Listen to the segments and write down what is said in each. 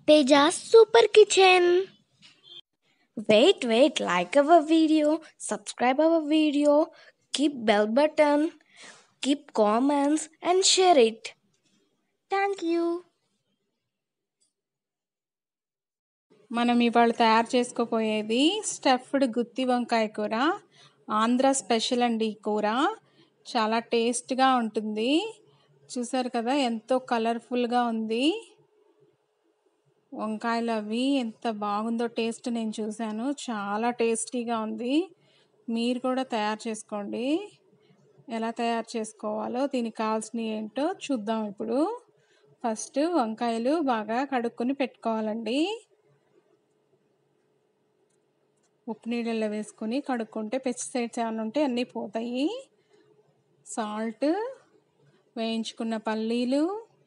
Teja's Super Kitchen. Wait, wait, like our video, subscribe our video, keep bell button, keep comments and share it. Thank you. మనం ఇవాళ తయారు చేసుకోపోయేది stuffed గుత్తి వంకాయ కూర Andhra special అండి ఈ కూర చాలా టేస్ట్గా ఉంటుంది చూసారు కదా ఎంతో కలర్ఫుల్గా ఉంది వంకాయలు అవి ఎంత బాగుందో టేస్ట్ నేను చూశాను చాలా టేస్టీగా ఉంది మీరు కూడా తయారు చేసుకోండి ఎలా తయారు చేసుకోవాలో దీనికి కావాల్సినవి ఏంటో చూద్దాం ఇప్పుడు ఫస్ట్ వంకాయలు బాగా కడుక్కొని పెట్టుకోవాలండి ఉప్పు నీళ్ళల్లో వేసుకొని కడుక్కుంటే పెస్టిసైడ్స్ ఏమైనా ఉంటే అన్నీ పోతాయి సాల్ట్ వేయించుకున్న పల్లీలు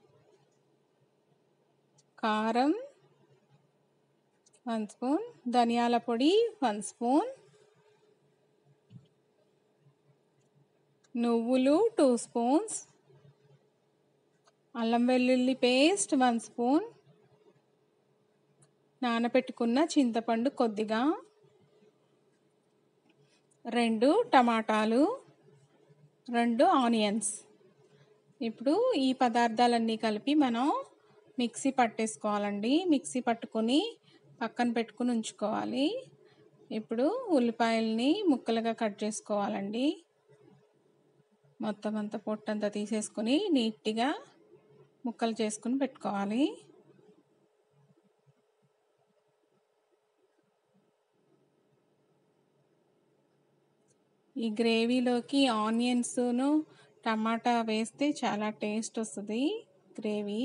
కారం వన్ స్పూన్ ధనియాల పొడి వన్ స్పూన్ నువ్వులు టూ స్పూన్స్ అల్లం వెల్లుల్లి పేస్ట్ వన్ స్పూన్ నానబెట్టుకున్న చింతపండు కొద్దిగా రెండు టమాటాలు రెండు ఆనియన్స్ ఇప్పుడు ఈ పదార్థాలన్నీ కలిపి మనం మిక్సీ పట్టేసుకోవాలండి మిక్సీ పట్టుకొని పక్కన పెట్టుకుని ఉంచుకోవాలి ఇప్పుడు ఉల్లిపాయల్ని ముక్కలుగా కట్ చేసుకోవాలండి మొత్తం అంతా పొట్టంతా తీసేసుకొని నీట్గా ముక్కలు చేసుకుని పెట్టుకోవాలి ఈ గ్రేవీలోకి ఆనియన్స్ను టమాటా వేస్తే చాలా టేస్ట్ వస్తుంది గ్రేవీ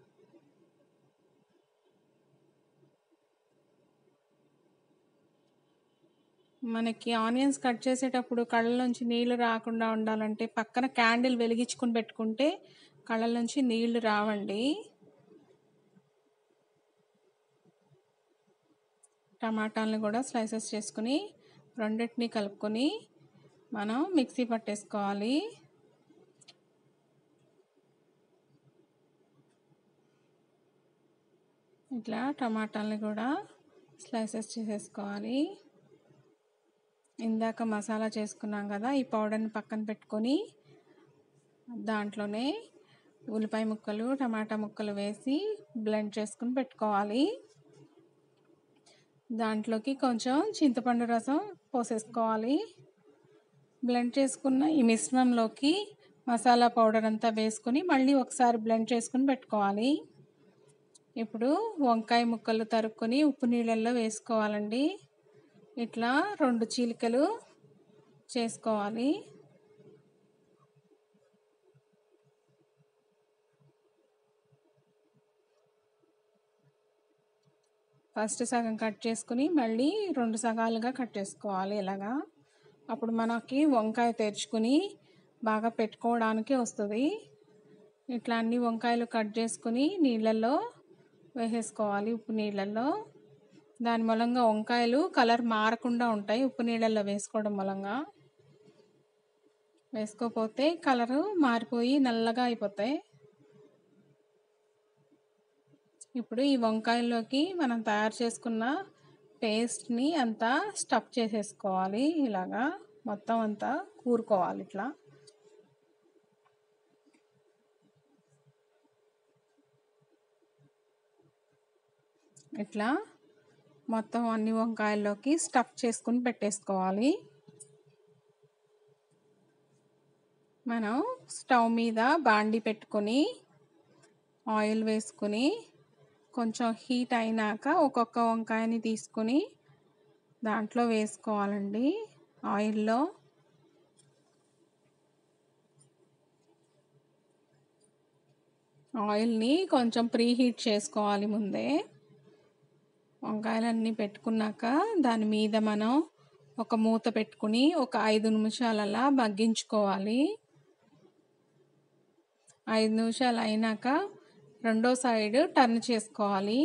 మనకి ఆనియన్స్ కట్ చేసేటప్పుడు కళ్ళలోంచి నీళ్లు రాకుండా ఉండాలంటే పక్కన క్యాండిల్ వెలిగించుకుని పెట్టుకుంటే కళ్ళ నుంచి నీళ్లు రావండి టమాటాలను కూడా స్లైసెస్ చేసుకుని రెండింటిని కలుపుకొని మనం మిక్సీ పట్టేసుకోవాలి ఇట్లా టమాటాలని కూడా స్లైసెస్ చేసేసుకోవాలి ఇందాక మసాలా చేసుకున్నాం కదా ఈ పౌడర్ని పక్కన పెట్టుకొని దాంట్లోనే ఉల్లిపాయ ముక్కలు టమాటా ముక్కలు వేసి బ్లెండ్ చేసుకుని పెట్టుకోవాలి దాంట్లోకి కొంచెం చింతపండు రసం పోసేసుకోవాలి బ్లెండ్ చేసుకున్న ఈ మిశ్రమంలోకి మసాలా పౌడర్ అంతా వేసుకొని మళ్ళీ ఒకసారి బ్లెండ్ చేసుకుని పెట్టుకోవాలి ఇప్పుడు వంకాయ ముక్కలు తరుక్కొని ఉప్పు నీళ్ళల్లో వేసుకోవాలండి ఇట్లా రెండు చీలికలు చేసుకోవాలి ఫస్ట్ సగం కట్ చేసుకుని మళ్ళీ రెండు సగాలుగా కట్ చేసుకోవాలి ఇలాగా అప్పుడు మనకి వంకాయ తెరుచుకుని బాగా పెట్టుకోవడానికి వస్తుంది ఇట్లా అన్ని వంకాయలు కట్ చేసుకుని నీళ్ళల్లో వేసేసుకోవాలి ఉప్పు నీళ్ళల్లో దాని మూలంగా వంకాయలు కలర్ మారకుండా ఉంటాయి ఉప్పు నీళ్ళల్లో వేసుకోవడం మూలంగా వేసుకోకపోతే కలరు మారిపోయి నల్లగా అయిపోతాయి ఇప్పుడు ఈ వంకాయల్లోకి మనం తయారు చేసుకున్న పేస్ట్ని అంతా స్టఫ్ చేసేసుకోవాలి ఇలాగా మొత్తం అంతా కూరుకోవాలి ఇట్లా ఇట్లా మొత్తం అన్ని వంకాయల్లోకి స్టఫ్ చేసుకుని పెట్టేసుకోవాలి మనం స్టవ్ మీద బాండి పెట్టుకొని ఆయిల్ వేసుకుని కొంచెం హీట్ అయినాక ఒక్కొక్క వంకాయని తీసుకుని దాంట్లో వేసుకోవాలండి ఆయిల్లో ఆయిల్ని కొంచెం ప్రీ హీట్ చేసుకోవాలి ముందే వంకాయలన్నీ పెట్టుకున్నాక దాని మీద మనం ఒక మూత పెట్టుకుని ఒక ఐదు నిమిషాలలా మగ్గించుకోవాలి ఐదు నిమిషాలు అయినాక రెండో సైడ్ టర్న్ చేసుకోవాలి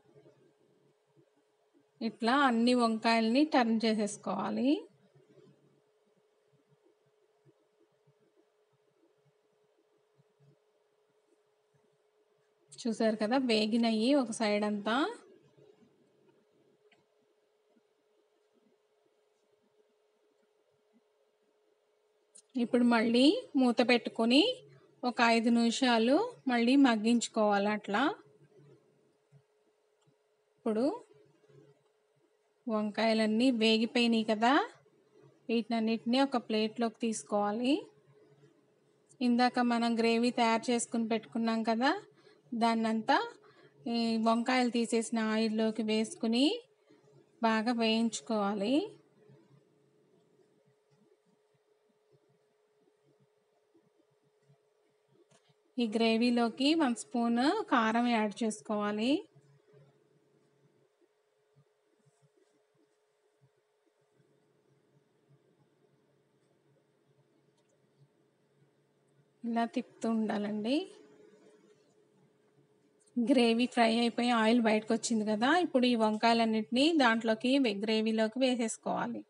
ఇట్లా అన్ని వంకాయల్ని టర్న్ చేసేసుకోవాలి చూసారు కదా వేగినయ్యి ఒక సైడ్ అంతా ఇప్పుడు మళ్ళీ మూత పెట్టుకొని ఒక ఐదు నిమిషాలు మళ్ళీ మగ్గించుకోవాలి అట్లా ఇప్పుడు వంకాయలన్నీ వేగిపోయినాయి కదా వీటినన్నిటిని ఒక ప్లేట్లోకి తీసుకోవాలి ఇందాక మనం గ్రేవీ తయారు చేసుకుని పెట్టుకున్నాం కదా దాన్నంతా ఈ వంకాయలు తీసేసిన ఆయిల్లోకి వేసుకుని బాగా వేయించుకోవాలి ఈ గ్రేవీలోకి వన్ స్పూన్ కారం యాడ్ చేసుకోవాలి ఇలా తిప్పుతూ ఉండాలండి గ్రేవీ ఫ్రై అయిపోయి ఆయిల్ బయటకు వచ్చింది కదా ఇప్పుడు ఈ వంకాయలన్నిటినీ దాంట్లోకి గ్రేవీలోకి వేసేసుకోవాలి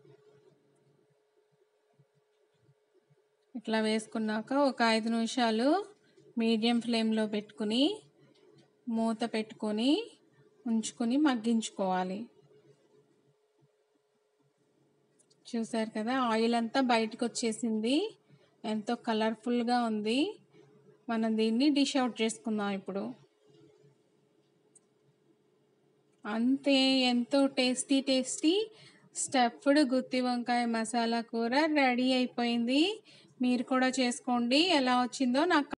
ఇట్లా వేసుకున్నాక ఒక ఐదు నిమిషాలు మీడియం ఫ్లేమ్లో పెట్టుకుని మూత పెట్టుకొని ఉంచుకొని మగ్గించుకోవాలి చూసారు కదా ఆయిల్ అంతా బయటకు వచ్చేసింది ఎంతో కలర్ఫుల్గా ఉంది మనం దీన్ని డిష్ అవుట్ చేసుకుందాం ఇప్పుడు అంతే ఎంతో టేస్టీ టేస్టీ స్టఫ్డ్ గుత్తి వంకాయ మసాలా కూర రెడీ అయిపోయింది మీరు కూడా చేసుకోండి ఎలా వచ్చిందో నాకు